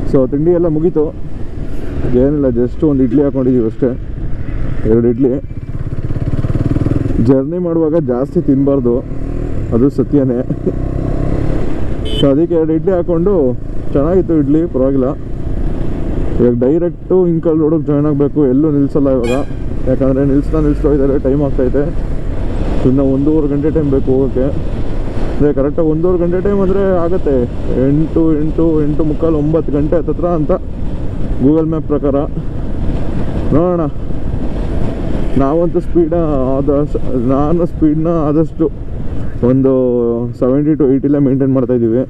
So ತಿಂಡಿ ಎಲ್ಲ ಮುಗೀತು ಏನಿಲ್ಲ ಜಸ್ಟ್ ಒಂದು ಇಡ್ಲಿ ಹಾಕೊಂಡಿದ್ದೀವಿ ಅಷ್ಟೇ ಎರಡು ಇಡ್ಲಿ ಜರ್ನಿ ಮಾಡುವಾಗ ಜಾಸ್ತಿ ತಿನ್ನಬಾರ್ದು ಅದು ಸತ್ಯನೇ ಸೊ ಅದಕ್ಕೆ ಎರಡು ಇಡ್ಲಿ ಹಾಕ್ಕೊಂಡು ಚೆನ್ನಾಗಿತ್ತು ಇಡ್ಲಿ ಪರವಾಗಿಲ್ಲ ಇವಾಗ ಡೈರೆಕ್ಟು ಇಂಕಲ್ ರೋಡಿಗೆ ಜಾಯ್ನ್ ಆಗಬೇಕು ಎಲ್ಲೂ ನಿಲ್ಲಿಸಲ್ಲ ಇವಾಗ ಯಾಕಂದರೆ ನಿಲ್ಲಿಸ್ತಾ ನಿಲ್ಲಿಸ್ತಾ ಇದ್ದಾರೆ ಟೈಮ್ ಆಗ್ತೈತೆ ಇನ್ನು ಒಂದೂವರೆ ಗಂಟೆ ಟೈಮ್ ಬೇಕು ಹೋಗೋಕ್ಕೆ ಅದೇ ಕರೆಕ್ಟಾಗಿ ಒಂದೂವರೆ ಗಂಟೆ ಟೈಮ್ ಅಂದರೆ ಆಗುತ್ತೆ ಎಂಟು ಎಂಟು ಎಂಟು ಮುಕ್ಕಾಲು ಒಂಬತ್ತು ಗಂಟೆ ಹತ್ತತ್ರ ಅಂತ ಗೂಗಲ್ ಮ್ಯಾಪ್ ಪ್ರಕಾರ ನೋಡೋಣ ನಾವಂತೂ ಸ್ಪೀಡ ಆದ ನಾನು ಸ್ಪೀಡ್ನ ಆದಷ್ಟು ಒಂದು ಸೆವೆಂಟಿ ಟು ಏಯ್ಟಿಲೇ ಮೇಂಟೈನ್ ಮಾಡ್ತಾಯಿದ್ದೀವಿ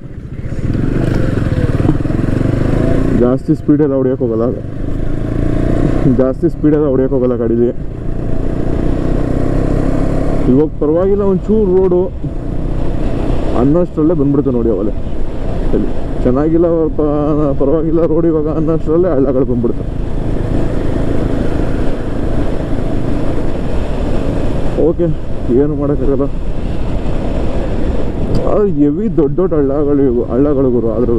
ಜಾಸ್ತಿ ಸ್ಪೀಡೆಲ್ಲ ಹೊಡಿಯೋಕೆ ಹೋಗಲ್ಲ ಜಾಸ್ತಿ ಸ್ಪೀಡೆಲ್ಲ ಹೊಡಿಯೋಕೆ ಹೋಗಲ್ಲ ಗಾಡೀಲಿ ಇವಾಗ ಪರವಾಗಿಲ್ಲ ಒಂಚೂರು ರೋಡು ಅನ್ನೋಷ್ಟರಲ್ಲೇ ಬಂದ್ಬಿಡ್ತು ನೋಡಿ ಅವಲೆ ಸರಿ ಚೆನ್ನಾಗಿಲ್ಲ ಪ- ಪರವಾಗಿಲ್ಲ ರೋಡ್ ಇವಾಗ ಅನ್ನೋಷ್ಟರಲ್ಲೇ ಹಳ್ಳಗಳು ಬಂದ್ಬಿಡ್ತು ಓಕೆ ಏನು ಮಾಡೋಕ್ಕಾಗಲ್ಲ ಅದು ಹೆವಿ ದೊಡ್ಡ ದೊಡ್ಡ ಹಳ್ಳಗಳು ಇವು ಹಳ್ಳಗಳು ಗುರು ಆದ್ರೂ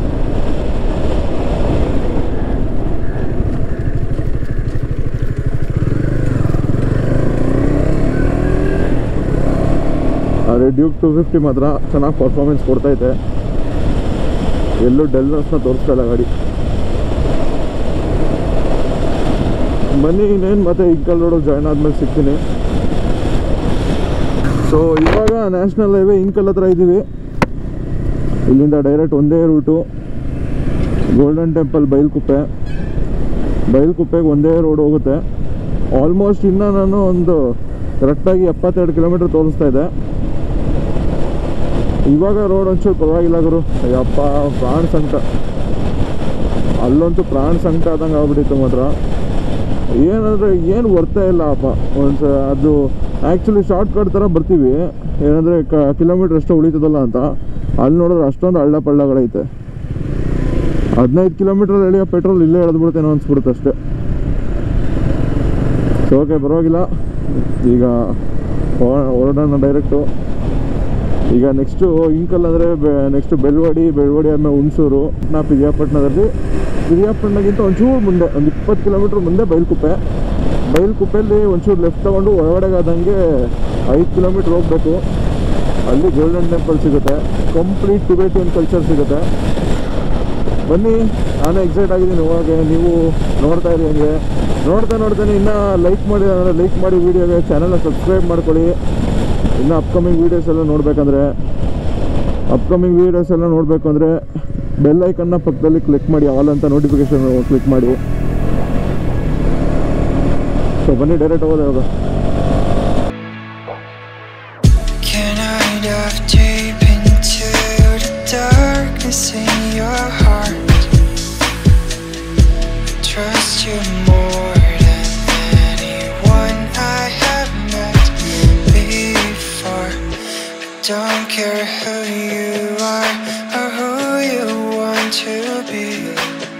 ಆದರೆ ಡ್ಯೂಕ್ ಟು ಫಿಫ್ಟಿ ಮಾತ್ರ ಚೆನ್ನಾಗಿ ಪರ್ಫಾರ್ಮೆನ್ಸ್ ಕೊಡ್ತೈತೆ ಎಲ್ಲೂ ಡೆಲ್ನೆಸ್ನ ತೋರಿಸ್ತಾ ಇಲ್ಲ ಗಾಡಿ ಬನ್ನಿ ಇನ್ನೇನು ಮತ್ತೆ ಇಂಕಲ್ ರೋಡ್ ಜಾಯ್ನ್ ಆದ್ಮೇಲೆ ಸಿಗ್ತೀನಿ ಸೊ ಇವಾಗ ನ್ಯಾಷನಲ್ ಹೈವೇ ಇಂಕಲ್ ಹತ್ರ ಇದ್ದೀವಿ ಇಲ್ಲಿಂದ ಡೈರೆಕ್ಟ್ ಒಂದೇ ರೂಟು ಗೋಲ್ಡನ್ ಟೆಂಪಲ್ ಬೈಲ್ಕುಪ್ಪೆ ಬೈಲ್ಕುಪ್ಪೆಗೆ ಒಂದೇ ರೋಡ್ ಹೋಗುತ್ತೆ ಆಲ್ಮೋಸ್ಟ್ ಇನ್ನು ನಾನು ಒಂದು ಕರೆಕ್ಟಾಗಿ ಎಪ್ಪತ್ತೆರಡು ಕಿಲೋಮೀಟ್ರ್ ತೋರಿಸ್ತಾ ಇದೆ ಇವಾಗ ರೋಡ್ ಒಂಚೂರು ಪರವಾಗಿಲ್ಲ ಗುರು ಅಯ್ಯಪ್ಪ ಪ್ರಾಣ ಸಂಕಟ ಅಲ್ಲಂತೂ ಪ್ರಾಣ ಸಂಕಟ ಆದಂಗೆ ಆಗ್ಬಿಟ್ಟಿತ್ತು ಮಾತ್ರ ಏನಂದರೆ ಏನು ಬರ್ತಾ ಇಲ್ಲ ಅಪ್ಪ ಒಂದು ಅದು ಆ್ಯಕ್ಚುಲಿ ಶಾರ್ಟ್ ಕಟ್ ಥರ ಬರ್ತೀವಿ ಏನಂದರೆ ಕ ಕಿಲೋಮೀಟ್ರ್ ಎಷ್ಟು ಉಳಿತದಲ್ಲ ಅಂತ ಅಲ್ಲಿ ನೋಡಿದ್ರೆ ಅಷ್ಟೊಂದು ಹಳ್ಳ ಪಳ್ಳಗಳೈತೆ ಹದಿನೈದು ಕಿಲೋಮೀಟ್ರ್ ಎಳೆಯೋ ಪೆಟ್ರೋಲ್ ಇಲ್ಲೇ ಎಳೆದ್ಬಿಡ್ತೇನೋ ಅನ್ಸ್ಬಿಡುತ್ತೆ ಅಷ್ಟೇ ಸೊ ಓಕೆ ಪರವಾಗಿಲ್ಲ ಈಗ ಹೊ- ಹೊರಡೋಣ ಡೈರೆಕ್ಟು ಈಗ ನೆಕ್ಸ್ಟು ಇಂಕಲ್ ಅಂದರೆ ನೆಕ್ಸ್ಟು ಬೆಳ್ವಾಡಿ ಬೆಳ್ವಾಡಿ ಆದಮೇಲೆ ಹುಣಸೂರು ನಾ ಪಿರಿಯಾಪಟ್ಟಣದಲ್ಲಿ ಪಿರಿಯಾಪಟ್ಟಣಗಿಂತ ಒಂಚೂರು ಮುಂದೆ ಒಂದು ಇಪ್ಪತ್ತು ಕಿಲೋಮೀಟ್ರ್ ಮುಂದೆ ಬೈಲ್ಕುಪ್ಪೆ ಬೈಲ್ಕುಪ್ಪೆಯಲ್ಲಿ ಒಂಚೂರು ಲೆಫ್ಟ್ ತೊಗೊಂಡು ಒಳಗಡೆಗಾದಂಗೆ ಐದು ಕಿಲೋಮೀಟ್ರ್ ಹೋಗಬೇಕು ಅಲ್ಲಿ ಗೋಲ್ಡನ್ ಟೆಂಪಲ್ ಸಿಗುತ್ತೆ ಕಂಪ್ಲೀಟ್ ಟಿಬೇಟಿಯನ್ ಕಲ್ಚರ್ ಸಿಗುತ್ತೆ ಬನ್ನಿ ನಾನು ಎಕ್ಸೈಟ್ ಆಗಿದ್ದೀನಿ ಹೋಗಕ್ಕೆ ನೀವು ನೋಡ್ತಾ ಇರಿ ಹಂಗೆ ನೋಡ್ತಾ ನೋಡ್ತಾನೆ ಇನ್ನೂ ಲೈಕ್ ಮಾಡಿ ಲೈಕ್ ಮಾಡಿ ವೀಡಿಯೋಗೆ ಚಾನಲ್ನ ಸಬ್ಸ್ಕ್ರೈಬ್ ಮಾಡ್ಕೊಳ್ಳಿ ಇನ್ನು ಅಪ್ಕಮಿಂಗ್ ವೀಡಿಯೋಸ್ ಎಲ್ಲ ನೋಡಬೇಕಂದ್ರೆ ಅಪ್ಕಮಿಂಗ್ ವೀಡಿಯೋಸ್ ಎಲ್ಲ ನೋಡಬೇಕು ಅಂದರೆ ಬೆಲ್ ಐಕನ್ನ ಪಕ್ಕದಲ್ಲಿ ಕ್ಲಿಕ್ ಮಾಡಿ ಆಲ್ ಅಂತ ನೋಟಿಫಿಕೇಶನ್ ಕ್ಲಿಕ್ ಮಾಡಿ ಸೊ ಬನ್ನಿ ಡೈರೆಕ್ಟ್ ಹೋಗೋದು ಇವಾಗ Can I dive deep into the darkness in your heart? Trust you more than anyone I have met before. Don't care who you are or who you want to be.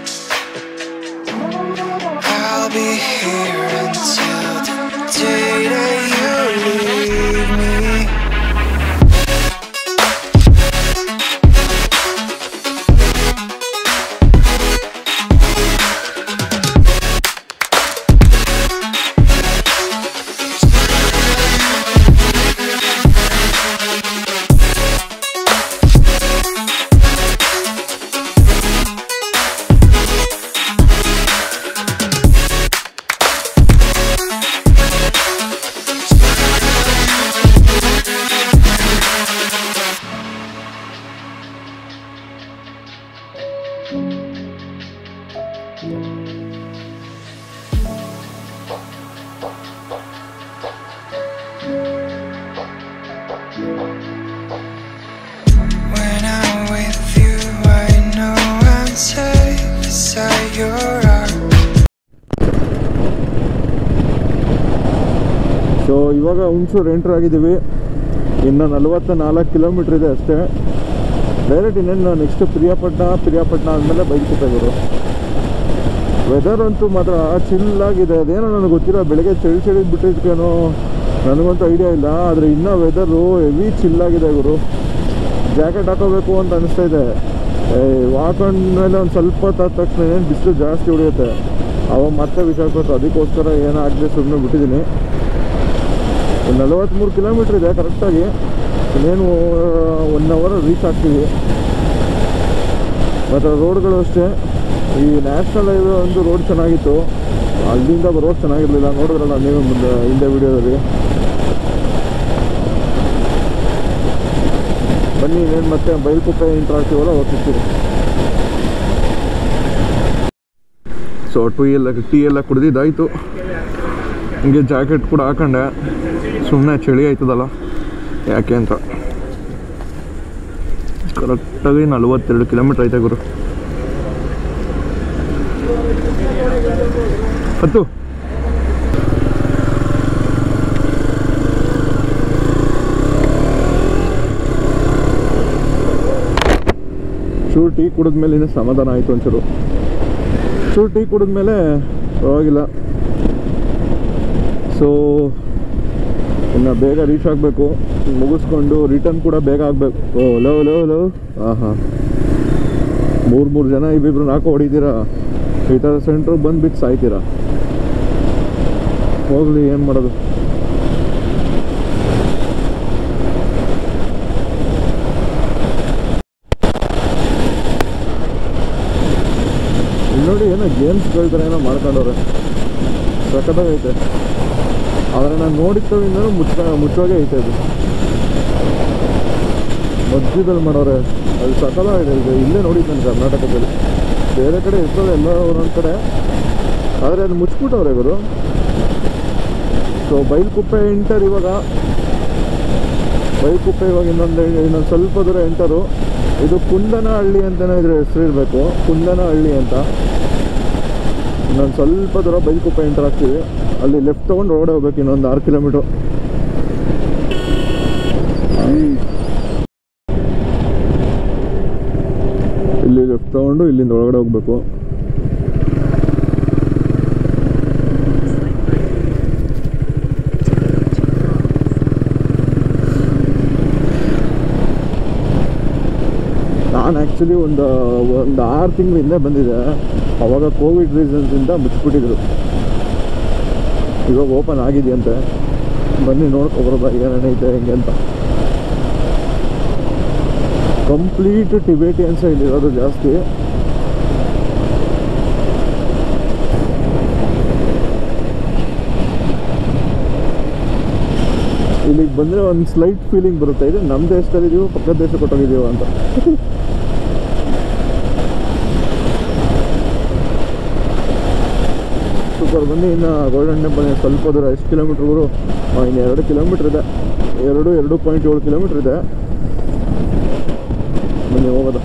I'll be here until the day that you leave me. When I'm with you, I know I'm safe beside your arms. So ಇವಾಗ Hunsur entry ಆಗಿದ್ದೀವಿ ಇನ್ನು ನಲವತ್ತ ನಾಲ್ಕು kilometre ಇದೆ ಅಷ್ಟೇ direct ಇನ್ನೇನು next Piriyapatna Piriyapatna ಆದಮೇಲೆ ಬೈಲ್ಕುಪ್ಪೆ ಗುರು weather ಅಂತೂ ಮಾತ್ರ ಚಿಲ್ಲಾಗಿದೆ ಅದೇನೋ ನನಗೆ ಗೊತ್ತಿಲ್ಲ ಬೆಳಗ್ಗೆ ಚಳಿ ಚಳಿ ಬಿಟ್ಟಿದ್ಕೇನೋ ನನಗಂತೂ ಐಡಿಯಾ ಇಲ್ಲ ಆದರೆ ಇನ್ನೂ ವೆದರು ಹೆವಿ ಚಿಲ್ಲಾಗಿದೆ ಗುರು ಜಾಕೆಟ್ ಹಾಕೋಬೇಕು ಅಂತ ಅನಿಸ್ತಾ ಇದೆ ವಾಕೊಂಡ್ಮೇಲೆ ಒಂದು ಸ್ವಲ್ಪ ಹೊತ್ತಾದ ತಕ್ಷಣ ಏನು ಬಿಸಿಲು ಜಾಸ್ತಿ ಉಳಿಯುತ್ತೆ ಅವಾಗ ಮತ್ತೆ ವಿಚಾರಪಟ್ಟು ಅದಕ್ಕೋಸ್ಕರ ಏನಾಗಲಿ ಸುಮ್ಮನೆ ಬಿಟ್ಟಿದ್ದೀನಿ ಒಂದು ನಲವತ್ತ್ಮೂರು ಕಿಲೋಮೀಟ್ರ್ ಇದೆ ಕರೆಕ್ಟಾಗಿ ಇನ್ನೇನು ಒನ್ ಅವರ್ ರೀಚ್ ಆಗ್ತೀವಿ ಮತ್ತು ರೋಡ್ಗಳು ಅಷ್ಟೇ ಈ ನ್ಯಾಷನಲ್ ಹೈವೇ ಒಂದು ರೋಡ್ ಚೆನ್ನಾಗಿತ್ತು ಅಲ್ಲಿಂದ ರೋಡ್ ಚೆನ್ನಾಗಿರಲಿಲ್ಲ ನೋಡಿದ್ರಲ್ಲ ನೀವು ಮುಂದೆ ಹಿಂದೆ ವಿಡಿಯೋದಲ್ಲಿ ಬನ್ನಿ ಇನ್ನೇನು ಮತ್ತೆ ಬೈಲ್ಕುಪ್ಪೆ ಇಂಟ್ರ್ ಆಗ್ತೀವಲ್ಲ ಹೋಗ್ತಿರ್ತೀವಿ ಸೊ ಟೀ ಎಲ್ಲ ಟೀ ಎಲ್ಲ ಕುಡ್ದಿದ್ದಾಯಿತು ಹಿಂಗೆ ಜಾಕೆಟ್ ಕೂಡ ಹಾಕೊಂಡೆ ಸುಮ್ಮನೆ ಚಳಿ ಆಯ್ತದಲ್ಲ ಯಾಕೆ ಅಂತ ಕರೆಕ್ಟಾಗಿ ನಲವತ್ತೆರಡು ಕಿಲೋಮೀಟ್ರ್ ಐತೆ ಗುರು ಹತ್ತು ಚೂರು ಟೀ ಕುಡಿದ್ಮೇಲೆ ಇನ್ನೂ ಸಮಾಧಾನ ಆಯಿತು ಒಂಚೂರು ಚೂರು ಟೀ ಕುಡಿದ್ಮೇಲೆ ಪರವಾಗಿಲ್ಲ ಸೊ ಇನ್ನು ಬೇಗ ರೀಚ್ ಆಗಬೇಕು ಮುಗಿಸ್ಕೊಂಡು ರಿಟರ್ನ್ ಕೂಡ ಬೇಗ ಆಗಬೇಕು ಓ ಲೋ ಲೋ ಲೋ ಹಾಂ ಹಾಂ ಮೂರು ಮೂರು ಜನ ಇಬ್ಬಿಬ್ರು ನಾಲ್ಕು ಹೊಡಿತೀರಾ ಈ ಥರ ಸೆಂಟ್ರಿಗೆ ಬಂದು ಬಿಟ್ಟು ಸಾಯ್ತೀರಾ ಹೋಗಲಿ ಏನು ಮಾಡೋದು ಇಲ್ಲಿ ನೋಡಿ ಏನೋ ಗೇಮ್ಸ್ಗಳ ಥರ ಏನೋ ಮಾಡ್ಕೊಂಡವ್ರೆ ಸಖತ್ತಾಗೈತೆ ಆದರೆ ನಾನು ನೋಡಿದ್ದವಿಂದನೂ ಮುಚ್ಚ ಮುಚ್ಚೋಗೆ ಐತೆ ಅದು ಮಧ್ಯದಲ್ಲಿ ಮಾಡೋರೆ ಅದು ಸಕಲಾಗಿದೆ ಇದು ಇಲ್ಲೇ ನೋಡಿದ್ದು ನಾನು ಕರ್ನಾಟಕದಲ್ಲಿ ಬೇರೆ ಕಡೆ ಇರ್ತದೆ ಎಲ್ಲ ಒಂದೊಂದು ಕಡೆ ಆದರೆ ಅದು ಮುಚ್ಬಿಟ್ಟವ್ರೆ ಇವರು ಸೊ ಬೈಲ್ಕುಪ್ಪೆ ಎಂಟರ್ ಇವಾಗ ಬೈಲ್ಕುಪ್ಪೆ ಇವಾಗ ಇನ್ನೊಂದು ಇನ್ನೊಂದು ಸ್ವಲ್ಪ ದೂರ ಎಂಟರು ಇದು ಕುಂದನಹಳ್ಳಿ ಅಂತಲೇ ಇದ್ರ ಹೆಸರು ಇರಬೇಕು ಕುಂದನಹಳ್ಳಿ ಅಂತ ಇನ್ನೊಂದು ಸ್ವಲ್ಪ ದೂರ ಬೈಲ್ಕುಪ್ಪೆ ಎಂಟರ್ ಆಗ್ತೀವಿ ಅಲ್ಲಿ ಲೆಫ್ಟ್ ತೊಗೊಂಡು ರೋಡ್ ಹೋಗ್ಬೇಕು ಇನ್ನೊಂದು ಆರು ಕಿಲೋಮೀಟ್ರು ಇಲ್ಲಿ ಲೆಫ್ಟ್ ತೊಗೊಂಡು ಇಲ್ಲಿಂದ ಒಳಗಡೆ ಹೋಗ್ಬೇಕು ನಾನು ಆ್ಯಕ್ಚುಲಿ ಒಂದು ಒಂದು ಆರು ತಿಂಗಳ ಹಿಂದೆ ಬಂದಿದೆ ಅವಾಗ ಕೋವಿಡ್ ರೀಸನ್ಸಿಂದ ಮುಚ್ಚಿಬಿಟ್ಟಿದ್ರು ಇವಾಗ ಓಪನ್ ಆಗಿದೆಯಂತೆ ಬನ್ನಿ ನೋಡ್ಕೊಬರೋದ ಏನೇನೈತೆ ಹೆಂಗೆ ಅಂತ ಕಂಪ್ಲೀಟ್ ಟಿಬೇಟಿಯನ್ಸ್ ಇಲ್ಲಿರೋದು ಜಾಸ್ತಿ ಇಲ್ಲಿಗೆ ಬಂದರೆ ಒಂದು ಸ್ಲೈಟ್ ಫೀಲಿಂಗ್ ಬರುತ್ತೆ ಇದು ನಮ್ಮ ದೇಶದಲ್ಲಿ ಇದೀವೋ ಪಕ್ಕದ ದೇಶ ಕೊಟ್ಟೋಗಿದ್ದೀವೋ ಅಂತ ಸೂಪರ್ ಬನ್ನಿ ಇನ್ನು ಗೋಲ್ಡನ್ ಟೆಂಪಲ್ ಸ್ವಲ್ಪ ದೂರ ಎಷ್ಟು ಕಿಲೋಮೀಟ್ರ್ಗಳು ಇನ್ನು ಎರಡು ಕಿಲೋಮೀಟ್ರ್ ಇದೆ ಎರಡು ಎರಡು ಪಾಯಿಂಟ್ ಏಳು ಕಿಲೋಮೀಟ್ರ್ ಇದೆ ಬನ್ನಿ ಹೋಗೋದು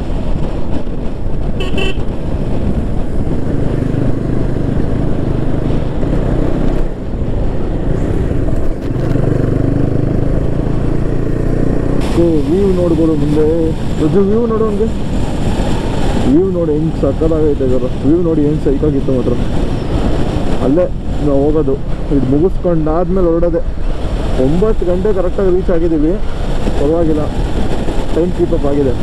ಸೊ ವ್ಯೂ ನೋಡ್ಬೋದು ಮುಂದೆ ಇದು ವ್ಯೂ ನೋಡು ಹಂಗೆ ವ್ಯೂ ನೋಡಿ ಹೆಂಗೆ ಸಕ್ಕದಾಗೈತೆ ಇವರು ವ್ಯೂ ನೋಡಿ ಹೆಂಗೆ ಸೈಕಾಗಿತ್ತು ಮಾತ್ರ ಅಲ್ಲೇ ನಾವು ಹೋಗೋದು ಇದು ಮುಗಿಸ್ಕೊಂಡಾದ್ಮೇಲೆ ಹೊರಡೋದೆ ಒಂಬತ್ತು ಗಂಟೆ ಕರೆಕ್ಟಾಗಿ ರೀಚ್ ಆಗಿದ್ದೀವಿ ಪರವಾಗಿಲ್ಲ ಟೈಮ್ ಕೀಪಪ್ ಆಗಿದೆ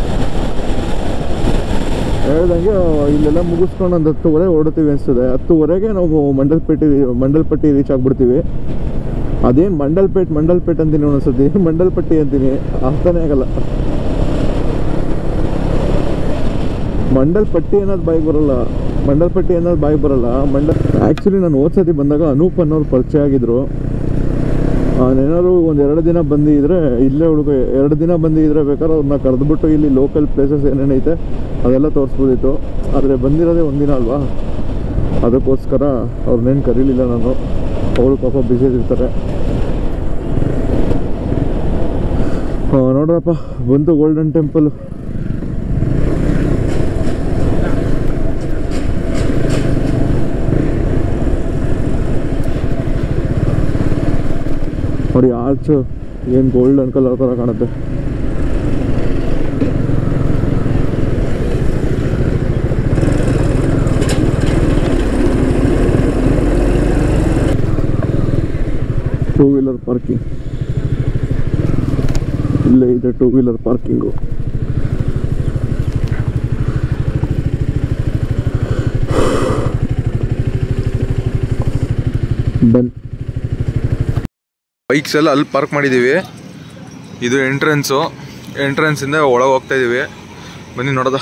ಹೇಳ್ದಂಗೆ ಇಲ್ಲೆಲ್ಲ ಮುಗಿಸ್ಕೊಂಡು ಒಂದು ಹತ್ತುವರೆ ಹೊರಡ್ತೀವಿ ಅನಿಸ್ತದೆ ಹತ್ತುವರೆಗೆ ನಾವು ಮಂಡಲ್ಪೇಟೆ ಮಂಡಲ್ಪಟ್ಟಿ ರೀಚ್ ಆಗಿಬಿಡ್ತೀವಿ ಅದೇನು ಮಂಡಲ್ಪೇಟ್ ಮಂಡಲ್ಪೇಟ್ ಅಂತೀನಿ ಒಂದೊಂದ್ಸತಿ ಮಂಡಲ್ಪಟ್ಟಿ ಅಂತೀನಿ ಅರ್ಥನೇ ಆಗಲ್ಲ ಮಂಡಲ್ಪಟ್ಟಿ ಅನ್ನೋದು ಬಾಯಿಗೆ ಬರಲ್ಲ ಮಂಡಲ್ಪಟ್ಟಿ ಅನ್ನೋದು ಬಾಯಿಗೆ ಬರಲ್ಲ ಮಂಡಲ್ ಆ್ಯಕ್ಚುಲಿ ನಾನು ಹೋದ ಸತಿ ಬಂದಾಗ ಅನೂಪ್ ಅನ್ನೋರು ಪರಿಚಯ ಆಗಿದ್ರು ಏನಾದ್ರು ಒಂದು ಎರಡು ದಿನ ಬಂದಿದ್ರೆ ಇಲ್ಲೇ ಹುಡುಗ ಎರಡು ದಿನ ಬಂದಿದ್ರೆ ಬೇಕಾದ್ರೆ ಅವ್ರನ್ನ ಕರೆದ್ಬಿಟ್ಟು ಇಲ್ಲಿ ಲೋಕಲ್ ಪ್ಲೇಸಸ್ ಏನೇನೈತೆ ಅದೆಲ್ಲ ತೋರಿಸ್ಬೋದಿತ್ತು ಆದರೆ ಬಂದಿರೋದೇ ಒಂದಿನ ಅಲ್ವಾ ಅದಕ್ಕೋಸ್ಕರ ಅವ್ರನ್ನೇನು ಕರೀಲಿಲ್ಲ ನಾನು ಅವರು ಪಾಪ ಬ್ಯುಸಿ ಇರ್ತಾರೆ ನೋಡ್ರಪ್ಪ ಬಂತು ಗೋಲ್ಡನ್ ಟೆಂಪಲ್ ನೋಡಿ ಆರ್ಚ್ ಏನು ಗೋಲ್ಡನ್ ಕಲರ್ ಥರ ಕಾಣುತ್ತೆ ಟೂ ವೀಲರ್ ಪಾರ್ಕಿಂಗ್ ಇಲ್ಲೇ ಇದೆ ಟೂ ವೀಲರ್ ಪಾರ್ಕಿಂಗು ಡನ್ ಬೈಕ್ಸ್ ಎಲ್ಲ ಅಲ್ಲಿ ಪಾರ್ಕ್ ಮಾಡಿದ್ದೀವಿ ಇದು ಎಂಟ್ರೆನ್ಸು ಎಂಟ್ರೆನ್ಸಿಂದ ಒಳಗೆ ಹೋಗ್ತಾ ಇದ್ದೀವಿ ಬನ್ನಿ ನೋಡೋದ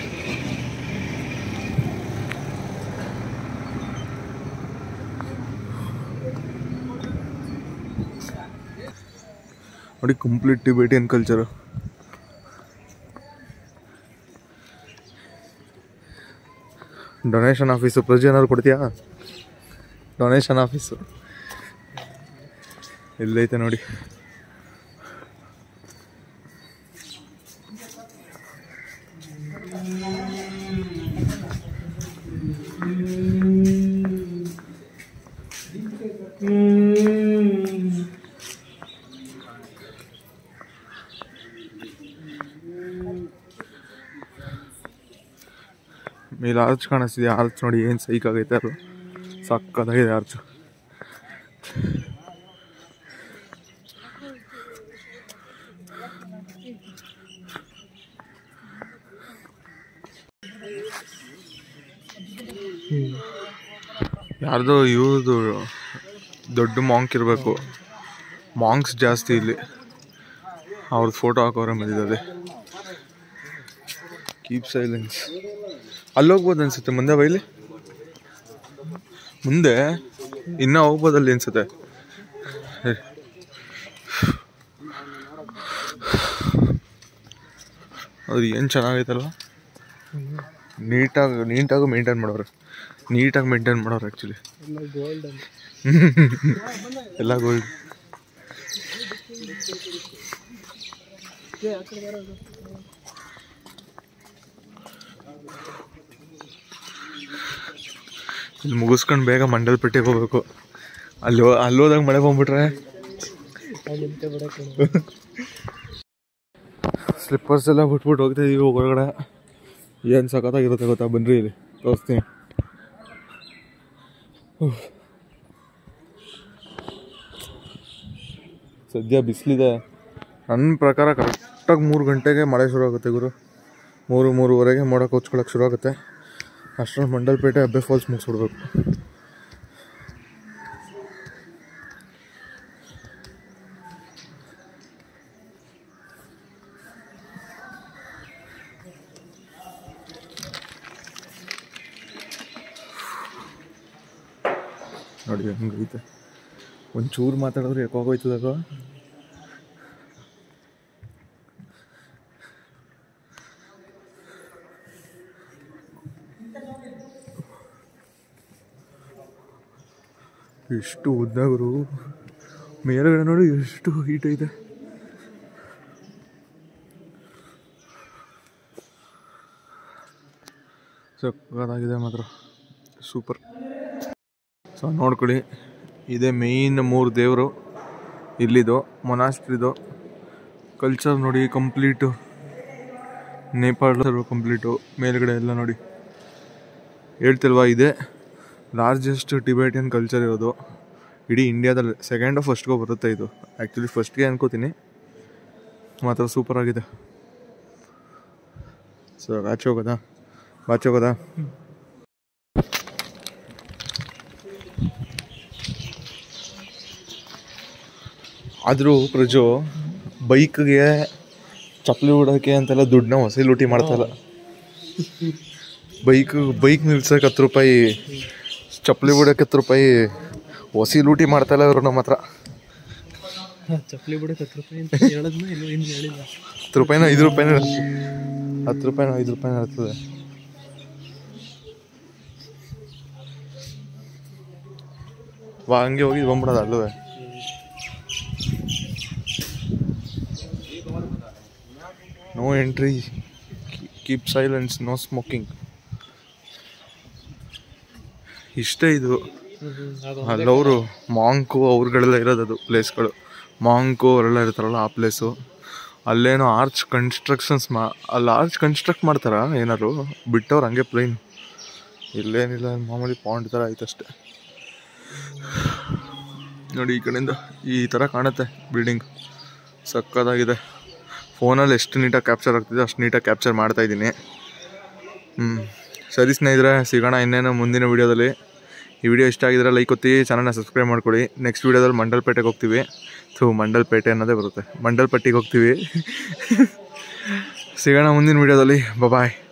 ನೋಡಿ complete Tibetan culture donation office ಪ್ರಜೆ ಏನಾದ್ರು ಕೊಡ್ತೀಯಾ ಡೊನೇಷನ್ ಆಫೀಸು ಎಲ್ಲೈತೆ ನೋಡಿ ಮೇಲೆ ಆರ್ಚ್ ಕಾಣಿಸ್ತಿದೆ ಆರ್ಚ್ ನೋಡಿ ಏನು ಸೈಕ್ ಆಗೈತೆ ಅದು ಸಕ್ಕತ್ತಾಗಿದೆ ಆರ್ಚ್ ಯಾರ್ದೋ ಇವ್ರದ್ದು ದೊಡ್ಡ ಮಾಂಕ್ ಇರಬೇಕು ಮಾಂಕ್ಸ್ ಜಾಸ್ತಿ ಇಲ್ಲಿ ಅವ್ರದ್ದು ಫೋಟೋ ಹಾಕೋರೆ ಮಧ್ಯದಲ್ಲಿ ಕೀಪ್ ಸೈಲೆನ್ಸ್ ಅಲ್ಲಿ ಹೋಗ್ಬೋದು ಅನ್ಸುತ್ತೆ ಮುಂದೆ ಬೈಲಿ ಮುಂದೆ ಇನ್ನೂ ಹೋಗ್ಬೋದಲ್ಲಿ ಅನ್ಸುತ್ತೆ ಅದು ಏನು ಚೆನ್ನಾಗೈತಲ್ವ ನೀಟಾಗಿ ನೀಟಾಗಿ ಮೇಂಟೈನ್ ಮಾಡೋರು ನೀಟಾಗಿ ಮೇಂಟೈನ್ ಮಾಡೋರು ಆ್ಯಕ್ಚುಲಿ ಎಲ್ಲ ಗೋಲ್ಡ್ ಇಲ್ಲಿ ಮುಗಿಸ್ಕೊಂಡು ಬೇಗ ಮಂಡಲ್ಪೇಟೆಗೆ ಹೋಗ್ಬೇಕು ಅಲ್ಲಿ ಹೋ- ಅಲ್ಲಿ ಹೋದಾಗ ಮಳೆ ಬಂದ್ಬಿಟ್ರೆ ಸ್ಲಿಪ್ಪರ್ಸ್ ಎಲ್ಲ ಬಿಟ್ಬಿಟ್ಟು ಹೋಗ್ತಾ ಇದೀವಿ ಹೊರಗಡೆ ಏನು ಸಖತ್ತಾಗಿರುತ್ತೆ ಗೊತ್ತಾ ಬನ್ರಿ ಇಲ್ಲಿ ತೋರಿಸ್ತೀನಿ ಉಫ್. ಸದ್ಯ ಬಿಸಿಲಿದೆ ನನ್ನ ಪ್ರಕಾರ ಕರೆಕ್ಟಾಗಿ ಮೂರು ಗಂಟೆಗೆ ಮಳೆ ಶುರು ಆಗುತ್ತೆ ಗುರು ಮೂರು ಮೂರುವರೆಗೆ ಮೋಡ ಕೊಚ್ಕೊಳಕ್ಕೆ ಶುರು ಆಗುತ್ತೆ ಅಷ್ಟರಲ್ಲಿ ಮಂಡಲ್ಪೇಟೆ ಅಬ್ಬೆ ಫಾಲ್ಸ್ ಮುಗಿಸ್ಬಿಡ್ಬೇಕು ನೋಡಿ ಹೆಂಗೈತೆ ಒಂಚೂರು ಮಾತಾಡಿದ್ರೆ ಯಾಕೋಗೋಯ್ತದಾಗ ಎಷ್ಟು ಉದ್ದಾಗರು ಮೇಲ್ಗಡೆ ನೋಡಿ ಎಷ್ಟು ಹೀಟ್ ಐತೆ ಸಕ್ಕತ್ತಾಗಿದೆ ಮಾತ್ರ ಸೂಪರ್ ಸೊ ನೋಡ್ಕೊಳ್ಳಿ ಇದೇ ಮೇಯ್ನ್ ಮೂರು ದೇವರು ಇಲ್ಲಿದು ಮೊನಾಸ್ಟ್ರಿದು ಕಲ್ಚರ್ ನೋಡಿ ಕಂಪ್ಲೀಟು ನೇಪಾಳ ಕಂಪ್ಲೀಟು ಮೇಲ್ಗಡೆ ಎಲ್ಲ ನೋಡಿ ಹೇಳ್ತಿಲ್ವಾ ಇದೆ ಲಾರ್ಜೆಸ್ಟ್ ಟಿಬೇಟಿಯನ್ ಕಲ್ಚರ್ ಇರೋದು ಇಡೀ ಇಂಡಿಯಾದಲ್ಲಿ ಸೆಕೆಂಡ್ ಫಸ್ಟ್ಗೋ ಬರುತ್ತೆ ಇದು ಆ್ಯಕ್ಚುಲಿ ಫಸ್ಟ್ಗೆ ಅನ್ಕೋತೀನಿ ಮಾತ್ರ ಸೂಪರ್ ಆಗಿದೆ ಸೊ ಆಚೆ ಹೋಗೋದಾ ಆಚೆ ಹೋಗೋದಾ ಆದರೂ ಪ್ರಜು ಬೈಕ್ಗೆ ಚಪ್ಪಲಿ ಹೊಡೋಕ್ಕೆ ಅಂತೆಲ್ಲ ದುಡ್ಡನ್ನ ಹೊಸಿ ಲೂಟಿ ಮಾಡ್ತಾಯಿಲ್ಲ ಬೈಕ್ ಬೈಕ್ ನಿಲ್ಸಕ್ಕೆ ಹತ್ತು ರೂಪಾಯಿ ಚಪ್ಪಲಿ ಹೊಡೋಕೆ ಹತ್ತು ರೂಪಾಯಿ ಹೊಸಿ ಲೂಟಿ ಮಾಡ್ತಾಯಿಲ್ಲ ಇವರು ನಮ್ಮ ಹತ್ರ ಚಪ್ಪಲಿ ಬಿಡಕ್ಕೆ ಹತ್ತು ರೂಪಾಯಿ ಅಂತ ಹೇಳದ್ನ ಇನ್ನು ಇನ್ನು ಹೇಳಿಲ್ಲ ಹತ್ತು ರೂಪಾಯಿನೋ ಐದು ರೂಪಾಯಿನೋ ಹತ್ತು ರೂಪಾಯಿನೋ ಐದು ರೂಪಾಯಿನೋ ಇರ್ತದೆ ವಾ ಹಂಗೆ ಹೋಗಿ ಬಂದ್ಬಿಡೋದು ಅಲ್ಲವೇ no entry keep silence no smoking ಇಷ್ಟೇ ಇದು ಅದು ಅಲ್ಲವರು ಮಾಂಕು ಅವ್ರುಗಳೆಲ್ಲ ಇರೋದು ಅದು ಪ್ಲೇಸ್ಗಳು ಮಾಂಕು ಅವರೆಲ್ಲ ಇರ್ತಾರಲ್ಲ ಆ ಪ್ಲೇಸು ಅಲ್ಲೇನೋ ಆರ್ಚ್ ಕನ್ಸ್ಟ್ರಕ್ಷನ್ಸ್ ಮಾ ಅಲ್ಲಿ ಆರ್ಚ್ ಕನ್ಸ್ಟ್ರಕ್ಟ್ ಮಾಡ್ತಾರ ಏನಾರು ಬಿಟ್ಟವ್ರು ಹಂಗೆ ಪ್ಲೈನ್ ಇಲ್ಲೇನಿಲ್ಲ ಮಾಮೂಲಿ ಪಾಂಡ್ ಥರ ಐತಷ್ಟೆ ನೋಡಿ ಈ ಕಡೆಯಿಂದ ಈ ಥರ ಕಾಣುತ್ತೆ ಬಿಲ್ಡಿಂಗ್ ಸಕ್ಕತ್ತಾಗಿದೆ ಫೋನಲ್ಲಿ ಎಷ್ಟು ನೀಟಾಗಿ ಕ್ಯಾಪ್ಚರ್ ಆಗ್ತಿದೆ ಅಷ್ಟು ನೀಟಾಗಿ ಕ್ಯಾಪ್ಚರ್ ಮಾಡ್ತಾ ಇದ್ದೀನಿ ಹ್ಞೂ ಸರಿ ಸ್ನೇಹಿತರೆ ಸಿಗೋಣ ಇನ್ನೇನು ಮುಂದಿನ ವಿಡಿಯೋದಲ್ಲಿ ಈ ವಿಡಿಯೋ ಇಷ್ಟ ಆಗಿದ್ರೆ ಲೈಕ್ ಒತ್ತಿ ಚಾನಲ್ನ ಸಬ್ಸ್ಕ್ರೈಬ್ ಮಾಡ್ಕೊಳ್ಳಿ ನೆಕ್ಸ್ಟ್ ವೀಡಿಯೋದಲ್ಲಿ ಮಂಡಲ್ಪೇಟೆಗೆ ಹೋಗ್ತೀವಿ ಥೂ ಮಂಡಲ್ಪೇಟೆ ಅನ್ನೋದೇ ಬರುತ್ತೆ ಮಂಡಲ್ಪಟ್ಟಿಗೆ ಹೋಗ್ತೀವಿ ಸಿಗೋಣ ಮುಂದಿನ ವೀಡಿಯೋದಲ್ಲಿ ಬಾಯ್